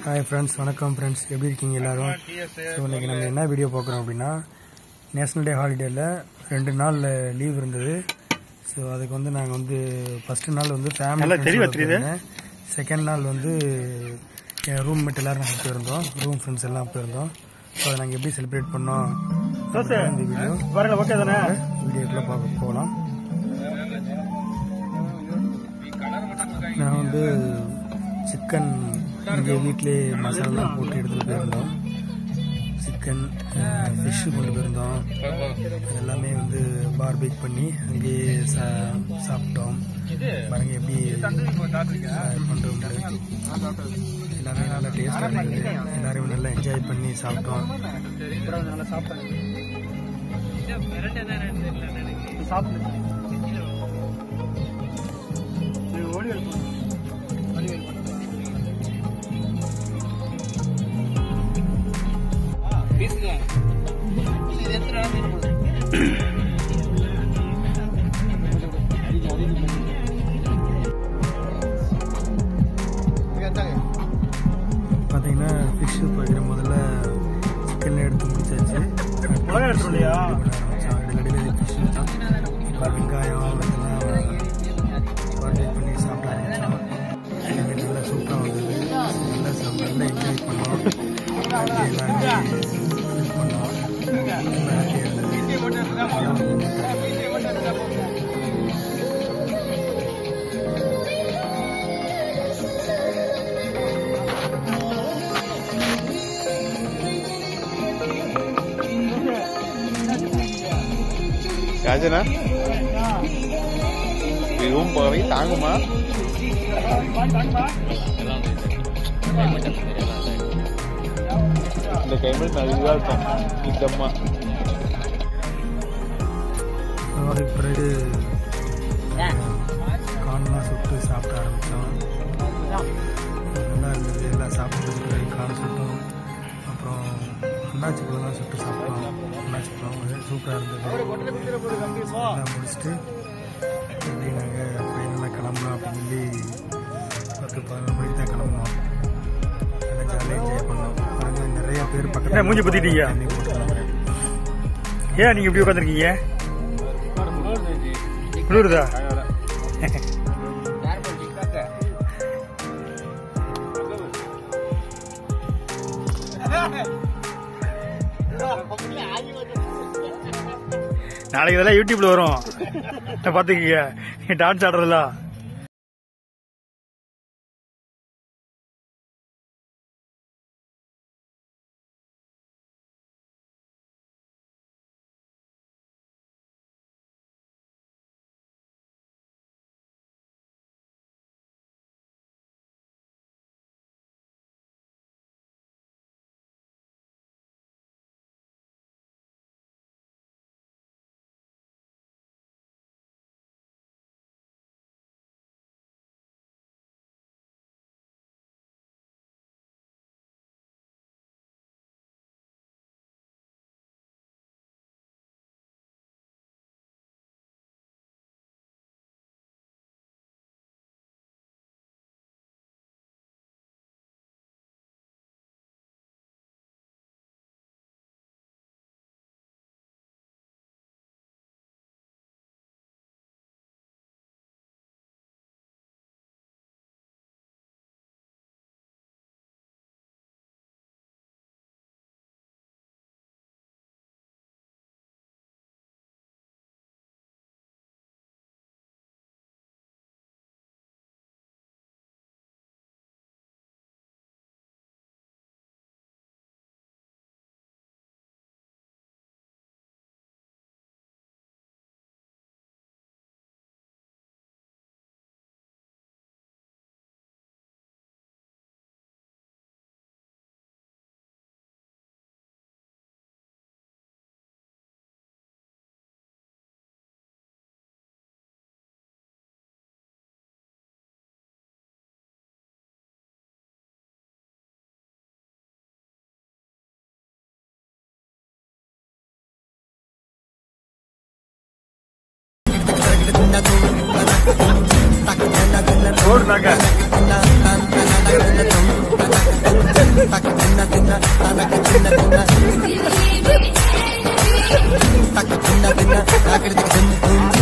Hi friends வணக்கம் friends எப்படி இருக்கீங்க எல்லாரும் ஸோ இன்னைக்கு நம்ம என்ன வீடியோ பார்க்குறோம் அப்படின்னா நேஷ்னல் டே ஹாலிடேயில் ரெண்டு நாள் லீவ் இருந்தது ஸோ அதுக்கு வந்து நாங்கள் வந்து ஃபஸ்ட்டு நாள் வந்து ஃபேமிலி செகண்ட் நாள் வந்து என் ரூம்மேட் எல்லாரும் நாங்கள் போயிருந்தோம் ரூம் ஃப்ரெண்ட்ஸ் எல்லாம் போயிருந்தோம் ஸோ அதை நாங்கள் எப்படி செலிப்ரேட் பண்ணோம் அப்படின்றத இந்த வீடியோ வரல ஓகே தானே வீடியோக்குள்ளே பார்க்க போகலாம் நான் வந்து சிக்கன் இங்கே வீட்டிலே மசாலா போட்டு எடுத்துகிட்டு போயிருந்தோம் சிக்கன் ஃபிஷ்ஷு கொண்டு போயிருந்தோம் அது எல்லாமே வந்து பார்பேக் பண்ணி அங்கேயே சா சாப்பிட்டோம் பாருங்க எப்படி பண்ணுறோம் எல்லாமே நல்லா டேஸ்டாக இருந்தது எல்லாரும் நல்லா என்ஜாய் பண்ணி சாப்பிட்டோம் நல்லா சாப்பிட்டேன் சாப்பிடு இது ஓடி இருக்கும் பார்த்தீங்கன்னா ஃபிஷ்ஷு பொரிக்கிற முதல்ல சிக்கன் எடுத்து முடிச்சாச்சு உலகம் எடுத்துரும் இல்லையா? அடிக்கடியில் ஃபிஷ் தான் இப்போ வெங்காயம் இதெல்லாம் பார்பேக் பண்ணி சாப்பிட ஆரம்பிச்சோம் எல்லாமே நல்லா சூப்பராக வந்தது நல்லா சாப்பிட்டு நல்லா என்ஜாய் பண்ணோம் அப்படியே எல்லாருமே feel பண்ணோம் ரொம்ப ஹாப்பியாக இருந்தது ராஜனா ரூம் போகவே தாங்குமா இந்த கிளைமேட் நல்லா இருக்கும் நிக்கம்மா அதுக்கு பிறகு கார்ன்லாம் சுட்டு சாப்பிட ஆரம்பித்தோம் நல்லா இருந்தது எல்லாம் சாப்பிட்டு பிறகு கார்ன் சுட்டோம் அப்புறம் அண்ணாச்சி பழம்லாம் சுட்டு சாப்பிட்டோம் அண்ணாச்சி பழம் அது சூப்பராக இருந்தது எல்லாம் முடிச்சுட்டு அப்படியே நாங்கள் ஃபைனலாக கிளம்பலாம் அப்படின்னு சொல்லி பத்து பதினொரு மணிக்கு தான் கிளம்புனோம் நல்லா ஜாலியாக என்ஜாய் பண்ணோம் பாருங்க நிறைய பேர் என்ன பக்கத்தில் மூஞ்சி குத்திட்டீங்க? தண்ணி போட்டுருந்தாங்க ஏன் நீங்க இப்படி உட்காந்துருக்கீங்க குளிருதா நாளைக்கு இதெல்லாம் யூடியூப்ல வரும் பாத்துக்கீங்க டான்ஸ் ஆடுறதெல்லாம் ரோடு நாங்க சின்ன சின்ன தனக்கு சின்ன சின்ன தக்க சின்ன சின்ன தக்கிறதுக்கு சின்ன சின்ன